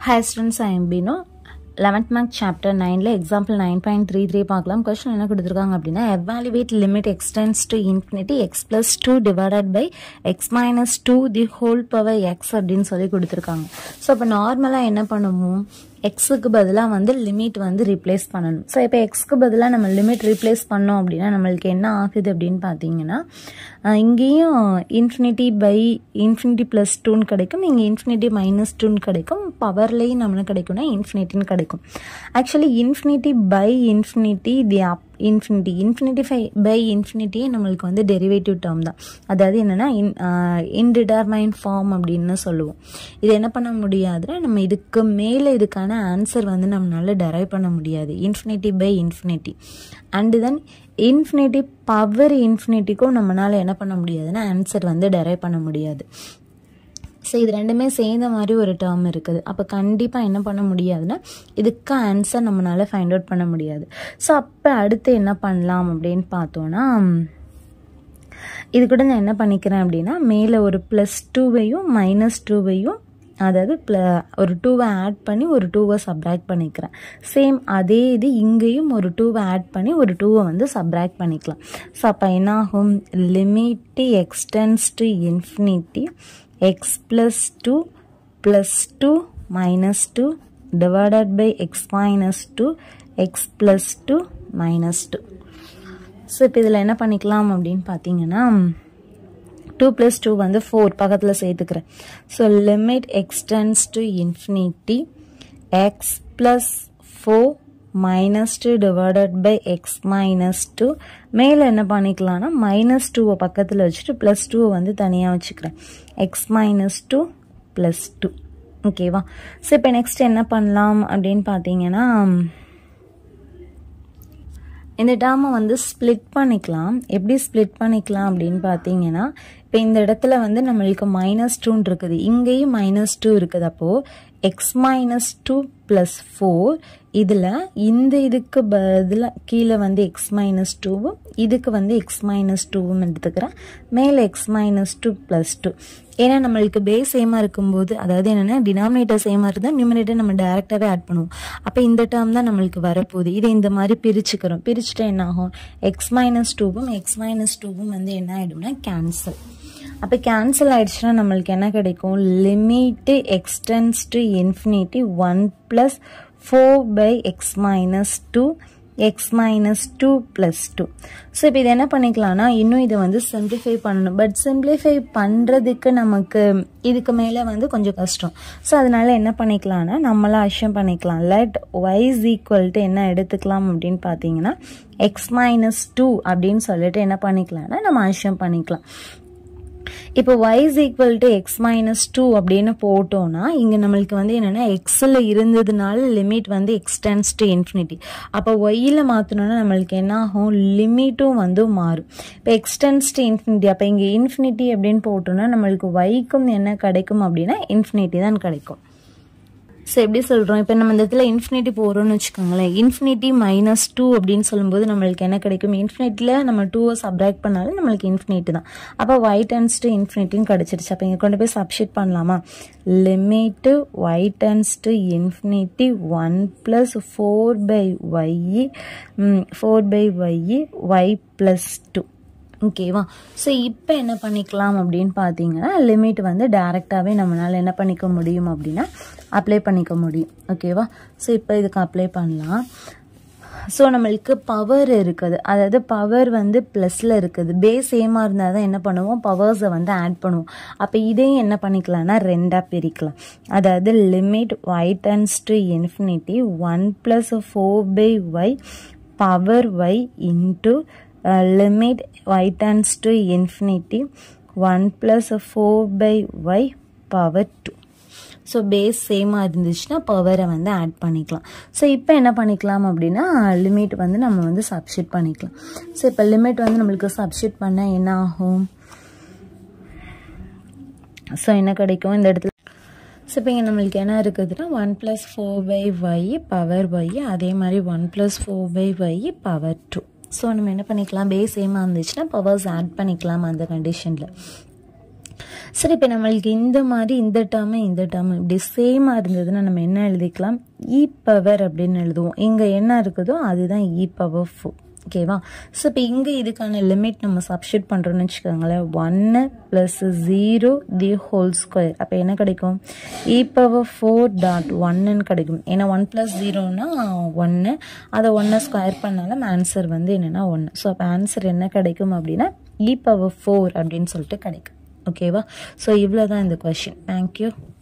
Hi students, I am Bino. 11th mark chapter 9ல example 9.33 பார்க்கலாம் question என்ன கொடுத்துருக்காங்க அப்படின்னா evaluate limit extends to infinity x plus 2 divided by x minus 2 the whole power x அப்படின்னு சொல்லி கொடுத்துருக்காங்க so அப்போ நார்மலாக என்ன பண்ணுவோம் எக்ஸுக்கு பதிலாக வந்து லிமிட் வந்து ரீப்ளேஸ் பண்ணணும் ஸோ இப்போ எக்ஸ்க்கு பதிலாக நம்ம லிமிட் ரீப்ளேஸ் பண்ணோம் அப்படின்னா நம்மளுக்கு என்ன ஆகுது அப்படின்னு பார்த்தீங்கன்னா அஹ் இங்கேயும் இன்ஃபினிட்டி பை இன்ஃபினிட்டி ப்ளஸ் டூன்னு கிடைக்கும் இங்கே இன்ஃபினிட்டி மைனஸ் டூன்னு கிடைக்கும் பவர்லேயும் நம்மளுக்கு கிடைக்கும்னா இன்ஃபினிட்டின்னு கிடைக்கும் actually infinity by infinity the up infinity infinity phi by இன்ஃபினிட்டியே நம்மளுக்கு வந்து டெரிவேட்டிவ் டேர்ம் தான் அதாவது என்னென்னா இன் இன்டிடர்மைன் ஃபார்ம் அப்படின்னு சொல்லுவோம் இது என்ன பண்ண முடியாதுன்னா நம்ம இதுக்கு மேலே இதுக்கான ஆன்சர் வந்து நம்மளால டெரைவ் பண்ண முடியாது infinity by infinity and then infinity power இன்ஃபினிட்டிக்கும் நம்மளால் என்ன பண்ண முடியாதுன்னா ஆன்சர் வந்து டெரைவ் பண்ண முடியாது ஸோ இது ரெண்டுமே சேர்ந்த மாதிரி ஒரு டேர்ம் இருக்குது அப்போ கண்டிப்பாக என்ன பண்ண முடியாதுன்னா இதுக்கு ஆன்சர் நம்மளால் ஃபைண்ட் அவுட் பண்ண முடியாது ஸோ அப்போ அடுத்து என்ன பண்ணலாம் அப்படின்னு பார்த்தோன்னா இது கூட நான் என்ன பண்ணிக்கிறேன் அப்படின்னா மேலே ஒரு ப்ளஸ் டூவையும் மைனஸ் டூவையும் அதாவது ப்ள ஒரு டூவை ஆட் பண்ணி ஒரு டூவை சப்ராக்ட் பண்ணிக்கிறேன் சேம் அதே இது இங்கேயும் ஒரு டூவை ஆட் பண்ணி ஒரு டூவை வந்து சப்ராக்ட் பண்ணிக்கலாம் ஸோ அப்போ என்ன ஆகும் limit x tends to infinity x plus two plus two minus two divided by x minus two x plus two minus two so இப்போ இதில் என்ன பண்ணிக்கலாம் அப்படின்னு பார்த்தீங்கன்னா டூ ப்ளஸ் டூ வந்து ஃபோர் பக்கத்தில் சேர்த்துக்கிறேன் so limit x tends to infinity x plus four minus two divided by x minus two மேலே என்ன பண்ணிக்கலாம்னா மைனஸ் டூவை பக்கத்தில் வச்சுட்டு ப்ளஸ் டூவை வந்து தனியாக வச்சுக்கிறேன் x minus two plus two ஓகேவா ஸோ இப்போ நெக்ஸ்ட் என்ன பண்ணலாம் அப்படின்னு பார்த்தீங்கன்னா இந்த டேர்மை வந்து ஸ்ப்ளிட் பண்ணிக்கலாம் எப்படி ஸ்ப்ளிட் பண்ணிக்கலாம் அப்படின்னு பார்த்தீங்கன்னா இப்போ இந்த இடத்துல வந்து நம்மளுக்கு மைனஸ் டூன்னு இருக்குது இங்கேயும் மைனஸ் டூ இருக்குது அப்போது x minus two plus four இதில் இந்த இதுக்கு பதிலாக கீழே வந்து எக்ஸ் மைனஸ் டூவும் இதுக்கு வந்து எக்ஸ் மைனஸ் டூவும் எடுத்துக்கிறேன் மேலே x minus two plus two ஏன்னா நம்மளுக்கு பேஸ் சேமாக இருக்கும்போது அதாவது என்னென்னா டினாமினேட்டர் சேமாக இருந்தால் நியூமினேட்டர் நம்ம டேரெக்டாகவே ஆட் பண்ணுவோம் அப்போ இந்த டேர்ம் தான் நம்மளுக்கு வரப்போகுது இதை இந்த மாதிரி பிரிச்சுக்கிறோம் பிரிச்சுட்டா என்ன ஆகும் எக்ஸ் மைனஸ் டூவும் எக்ஸ் மைனஸ் டூவும் வந்து என்ன ஆகிடும்னா கேன்சல் அப்போ கேன்சல் ஆயிடுச்சுன்னா நம்மளுக்கு என்ன கிடைக்கும் limit x tends to infinity one plus four by x minus two x minus two plus two so இப்போ இது என்ன பண்ணிக்கலாம்னா இன்னும் இதை வந்து சிம்பிளிஃபை பண்ணணும் பட் சிம்பிளிஃபை பண்ணுறதுக்கு நமக்கு இதுக்கு மேலே வந்து கொஞ்சம் கஷ்டம் ஸோ அதனால என்ன பண்ணிக்கலாம்னா நம்மளாம் அஷ்யம் பண்ணிக்கலாம் லெட் ஒய்ஸ் ஈக்குவல் டு என்ன எடுத்துக்கலாம் அப்படின்னு பார்த்தீங்கன்னா எக்ஸ் மைனஸ் டூ அப்படின்னு சொல்லிட்டு என்ன பண்ணிக்கலாம்னா நம்ம அஷ்யம் பண்ணிக்கலாம் இப்போ y is equal to x minus 2 அப்படின்னு போட்டோம்னா இங்கே நம்மளுக்கு வந்து என்னென்னா எக்ஸில் இருந்ததுனால லிமிட் வந்து எக்ஸ்டென்ஸ் டு இன்ஃபினிட்டி அப்போ ஒய்யில் மாற்றணும்னா நம்மளுக்கு என்ன ஆகும் லிமிட்டும் வந்து மாறும் இப்போ எக்ஸ்டென்ஸ் டு இன்ஃபினிட்டி அப்போ இங்கே இன்ஃபினிட்டி அப்படின்னு போட்டோம்னா நம்மளுக்கு ஒய்க்கும் என்ன கிடைக்கும் அப்படின்னா இன்ஃபினிட்டி தான் கிடைக்கும் ஸோ எப்படி சொல்கிறோம் இப்போ நம்ம இந்த இடத்துல இன்ஃபினிட்டி போகிறோம்னு வச்சுக்கோங்களேன் இன்ஃபினிட்டி மைனஸ் டூ அப்படின்னு சொல்லும்போது நம்மளுக்கு என்ன கிடைக்கும் இன்ஃபினிட்டியில் நம்ம டூவை சப்ராக்ட் பண்ணாலும் நம்மளுக்கு இன்ஃபினிட்டி தான் அப்போ ஒய் டென்ஸ் டு இன்ஃபினிட்டின்னு கிடச்சிருச்சு அப்போ இங்கே கொண்டு போய் சப்ஷீட் பண்ணலாமா limit y tends to infinity one plus four by y four by y y plus two ஓகேவா ஸோ இப்போ என்ன பண்ணிக்கலாம் அப்படின்னு பார்த்தீங்கன்னா லிமிட் வந்து டேரெக்டாகவே நம்மளால் என்ன பண்ணிக்க முடியும் அப்படின்னா அப்ளை பண்ணிக்க முடியும் ஓகேவா ஸோ இப்போ இதுக்கு அப்ளை பண்ணலாம் ஸோ நம்மளுக்கு பவர் இருக்குது அதாவது பவர் வந்து ப்ளஸில் இருக்குது பேஸ் சேமாக இருந்தால் தான் என்ன பண்ணுவோம் பவர்ஸை வந்து ஆட் பண்ணுவோம் அப்போ இதையும் என்ன பண்ணிக்கலாம்னா ரெண்டாக பிரிக்கலாம் அதாவது limit y tends to infinity one plus four by y power y into limit y tends to infinity 1 plus 4 by y power 2 so base சேமாக இருந்துச்சுன்னா பவரை வந்து ஆட் பண்ணிக்கலாம் ஸோ இப்போ என்ன பண்ணிக்கலாம் அப்படின்னா லிமிட் வந்து நம்ம வந்து சப்ஷீட் பண்ணிக்கலாம் ஸோ இப்போ லிமிட் வந்து நம்மளுக்கு சப்ஷீட் பண்ணால் என்ன ஆகும் ஸோ என்ன கிடைக்கும் இந்த இடத்துல ஸோ இப்போ இங்கே நம்மளுக்கு என்ன இருக்குதுன்னா one plus four by y power y அதே மாதிரி one plus four by y power two so நம்ம என்ன பண்ணிக்கலாம் பேஸ் சேமாக இருந்துச்சுன்னா பவர்ஸ் ஆட் பண்ணிக்கலாம் அந்த கண்டிஷனில் சரி இப்போ நம்மளுக்கு இந்த மாதிரி இந்த டேர்மு இந்த டேர்மு இப்படி சேமாக இருந்ததுன்னா நம்ம என்ன எழுதிக்கலாம் இ பவர் அப்படின்னு எழுதுவோம் இங்கே என்ன இருக்குதோ அதுதான் இ பவர் ஃபோர் ஓகேவா ஸோ இப்போ இங்கே இதுக்கான லிமிட் நம்ம சப்ஸ்டியூட் பண்ணுறோம்னு வச்சுக்கோங்களேன் ஒன்று plus zero the whole square அப்போ என்ன கிடைக்கும் இ பவர் ஃபோர் டாட் ஒன்னுன்னு கிடைக்கும் ஏன்னா ஒன் ப்ளஸ் ஜீரோனா ஒன்று அதை ஒன்றை ஸ்கொயர் பண்ணாலும் ஆன்சர் வந்து என்னென்னா ஒன்று ஸோ அப்போ ஆன்சர் என்ன கிடைக்கும் அப்படின்னா இ பவர் ஃபோர் அப்படின்னு சொல்லிட்டு கிடைக்கும் ஓகேவா ஸோ இவ்வளோ தான் இந்த கொஷின் தேங்க்யூ